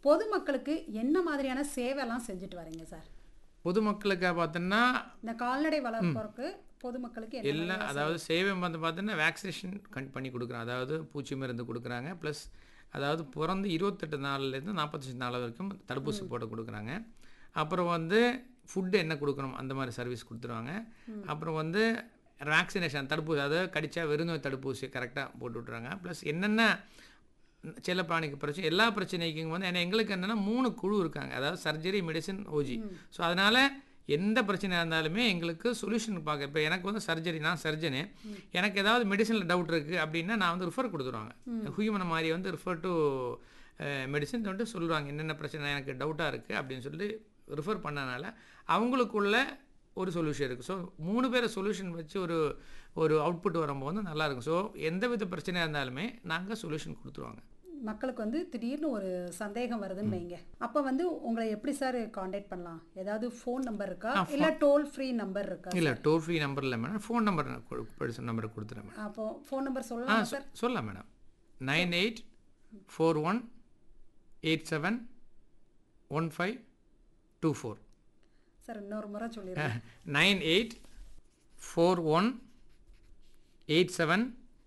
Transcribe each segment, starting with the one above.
பொதுமக்களுக்கு என்ன மாதிரியான சேவைலாம் செஞ்சுட்டு வரீங்க சார் பொதுமக்களுக்கு பார்த்தோன்னா இந்த கால்நடை வளர்ப்போருக்கு பொதுமக்களுக்கு என்ன எல்லா மாதிரியான அதாவது சேவை வந்து பார்த்தீங்கன்னா வேக்சினேஷன் கண் பண்ணி கொடுக்குறோம் அதாவது பூச்சி மருந்து கொடுக்குறாங்க ப்ளஸ் அதாவது பிறந்து இருபத்தெட்டு நாள்லேருந்து நாற்பத்தஞ்சு நாள் வரைக்கும் தடுப்பூசி போட்டு கொடுக்குறாங்க அப்புறம் வந்து ஃபுட்டு என்ன கொடுக்கணும் அந்த மாதிரி சர்வீஸ் கொடுத்துருவாங்க அப்புறம் வந்து வேக்சினேஷன் தடுப்பூசி அதாவது கடிச்சா வெறுநோய் தடுப்பூசி கரெக்டாக போட்டு விட்றாங்க ப்ளஸ் என்னென்ன செல்லப்பிராணிக்கு பிரச்சனை எல்லா பிரச்சனைக்கும் வந்து ஏன்னா எங்களுக்கு என்னென்னா மூணு குழு இருக்காங்க அதாவது சர்ஜரி மெடிசன் ஓஜி ஸோ அதனால் எந்த பிரச்சனையாக இருந்தாலுமே எங்களுக்கு சொல்யூஷன் பார்க்க இப்போ எனக்கு வந்து சர்ஜரி நான் சர்ஜனு எனக்கு ஏதாவது மெடிசனில் டவுட் இருக்குது அப்படின்னா நான் வந்து ரிஃபர் கொடுத்துருவாங்க ஹியூமன் மாதிரி வந்து ரிஃபர் டு மெடிசன் வந்துட்டு சொல்லுவாங்க என்னென்ன பிரச்சனை எனக்கு டவுட்டாக இருக்குது அப்படின்னு சொல்லி ரிஃபர் பண்ணனால அவங்களுக்குள்ள ஒரு சொல்யூஷன் இருக்குது ஸோ மூணு பேரை சொல்யூஷன் வச்சு ஒரு ஒரு அவுட்புட் வரும்போது வந்து நல்லாயிருக்கும் ஸோ எந்த வித பிரச்சனையாக இருந்தாலுமே நாங்கள் சொல்யூஷன் கொடுத்துருவாங்க மக்களுக்கு வந்து திடீர்னு ஒரு சந்தேகம் வருதுன்னு வைங்க அப்போ வந்து உங்களை எப்படி சார் காண்டாக்ட் பண்ணலாம் ஏதாவது ஃபோன் நம்பர் இருக்கா இல்லை டோல் ஃப்ரீ நம்பர் இருக்கா இல்லை டோல் ஃப்ரீ நம்பர் இல்லை மேடம் ஃபோன் நம்பர் நம்பர் கொடுத்துறேன் மேடம் அப்போ ஃபோன் நம்பர் ஆ சொல்லலாம் சொ- சொல்லலாம் madam nine eight four one eight seven one five two four sir இன்னொரு முறை சொல்லிடுறேன் nine eight four one eight seven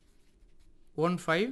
one five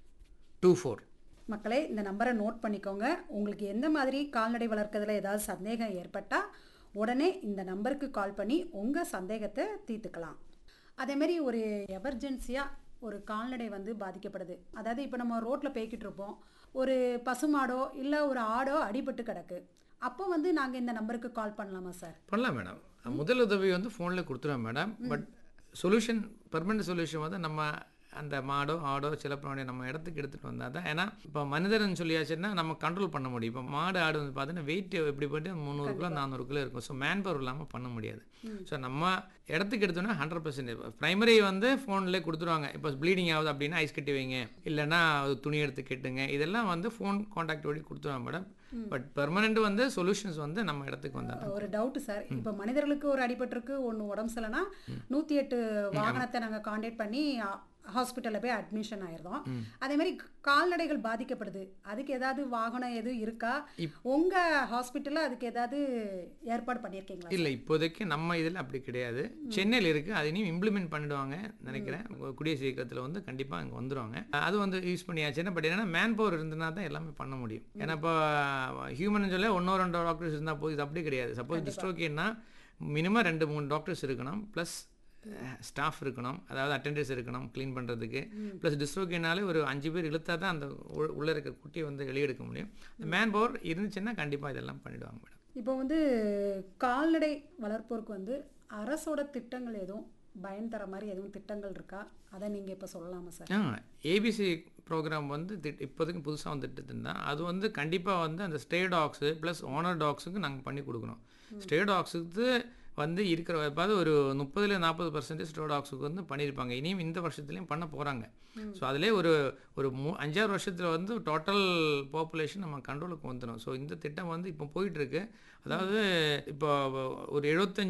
two four மக்களே இந்த நம்பரை நோட் பண்ணிக்கோங்க உங்களுக்கு எந்த மாதிரி கால்நடை வளர்க்கறதுல ஏதாவது சந்தேகம் ஏற்பட்டால் உடனே இந்த நம்பருக்கு கால் பண்ணி உங்கள் சந்தேகத்தை தீர்த்துக்கலாம் அதேமாரி ஒரு எமர்ஜென்சியாக ஒரு கால்நடை வந்து பாதிக்கப்படுது அதாவது இப்போ நம்ம ரோட்டில் போய்கிட்டு இருப்போம் ஒரு பசுமாடோ இல்லை ஒரு ஆடோ அடிபட்டு கிடக்கு அப்போ வந்து நாங்கள் இந்த நம்பருக்கு கால் பண்ணலாமா சார் பண்ணலாம் மேடம் முதல் உதவி வந்து ஃபோனில் கொடுத்துருவேன் madam but solution permanent solution வந்து நம்ம அந்த மாடோ ஆடோ சிலப்பிராணியோ நம்ம இடத்துக்கு எடுத்துகிட்டு வந்தால் தான் ஏன்னா இப்போ மனிதர்னு சொல்லியாச்சுன்னா நம்ம கண்ட்ரோல் பண்ண முடியும் இப்போ மாடு ஆடு வந்து பார்த்தீங்கன்னா வெயிட் எப்படி போயிட்டு முந்நூறு கிலோ நானூறு கிலோ இருக்கும் ஸோ மேன் பவர் இல்லாமல் பண்ண முடியாது ஸோ நம்ம இடத்துக்கு எடுத்தோன்னா ஹண்ட்ரட் பர்சன்ட் ப்ரைமரி வந்து ஃபோன்லேயே கொடுத்துருவாங்க இப்போ ப்ளீடிங் ஆகுது அப்படின்னா ஐஸ் கட்டி வைங்க இல்லைன்னா அது துணி எடுத்து கெட்டுங்க இதெல்லாம் வந்து ஃபோன் காண்டாக்ட் வழி கொடுத்துருவாங்க மேடம் பட் பெர்மனெண்ட் வந்து சொல்யூஷன்ஸ் வந்து நம்ம இடத்துக்கு வந்தால் ஒரு டவுட் சார் இப்போ மனிதர்களுக்கு ஒரு அடிபட்டிருக்கு ஒன்று உடம்பு சரியில்லைனா நூற்றி எட்டு வாகனத்தை நாங்கள் காண்டாக்ட் பண்ணி ஹாஸ்பிட்டலில் போய் அட்மிஷன் ஆயிருந்தோம் அதே மாதிரி கால்நடைகள் பாதிக்கப்படுது அதுக்கு ஏதாவது வாகனம் எதுவும் இருக்கா உங்கள் ஹாஸ்பிட்டலில் அதுக்கு ஏதாவது ஏற்பாடு பண்ணியிருக்கீங்களா இல்லை இப்போதைக்கு நம்ம இதில் அப்படி கிடையாது சென்னையில் இருக்குது அது இனியும் இம்ப்ளிமெண்ட் பண்ணிடுவாங்க நினைக்கிறேன் கூடிய சீக்கிரத்தில் வந்து கண்டிப்பாக அங்கே வந்துடுவாங்க அது வந்து யூஸ் பண்ணியாச்சுன்னா பட் என்னன்னா மேன் பவர் இருந்ததுனா தான் எல்லாமே பண்ண முடியும் ஏன்னா இப்போ ஹியூமன் சொல்ல ஒன்றோ ரெண்டோ டாக்டர்ஸ் இருந்தால் போகுது அப்படி கிடையாது சப்போஸ் டிஸ்ட்ரோக்கியன்னா மினிமம் ரெண்டு மூணு டாக்டர்ஸ் இருக்கணும் ப்ளஸ் ஸ்டாஃப் இருக்கணும் அதாவது அட்டெண்டர்ஸ் இருக்கணும் க்ளீன் பண்ணுறதுக்கு ப்ளஸ் டிஸ்ட்ரோக்கியனாலே ஒரு அஞ்சு பேர் இழுத்தா தான் அந்த உள்ள- உள்ள இருக்க குட்டியை வந்து வெளியெடுக்க முடியும் மேன் பவர் இருந்துச்சுன்னா கண்டிப்பாக இதெல்லாம் பண்ணிடுவாங்க மேடம் இப்போ வந்து கால்நடை வளர்ப்போருக்கு வந்து அரசோட திட்டங்கள் எதுவும் பயன் தர மாதிரி எதுவும் திட்டங்கள் இருக்கா அதை நீங்கள் இப்போ சொல்லலாமா சார் ஆ ஏபிசி ப்ரோக்ராம் வந்து திட் இப்போதைக்கு புதுசாக வந்துட்டு இருந்தால் அது வந்து கண்டிப்பாக வந்து அந்த ஸ்டே டாக்ஸு ப்ளஸ் ஓனர் டாக்ஸுக்கு நாங்கள் பண்ணி கொடுக்குறோம் ஸ்டே டாக்ஸுக்கு வந்து இருக்கிற அதாவது ஒரு முப்பதுல நாற்பது பர்சன்டேஜ் ஸ்டே டாக்ஸுக்கு வந்து பண்ணியிருப்பாங்க இனியும் இந்த வருஷத்துலையும் பண்ண போகிறாங்க ஸோ அதிலே ஒரு ஒரு மூ அஞ்சாறு வருஷத்தில் வந்து டோட்டல் பாப்புலேஷன் நம்ம கண்ட்ரோலுக்கு வந்துடும் ஸோ இந்த திட்டம் வந்து இப்போ போயிட்டுருக்கு அதாவது இப்போ ஒரு எழுபத்தஞ்சு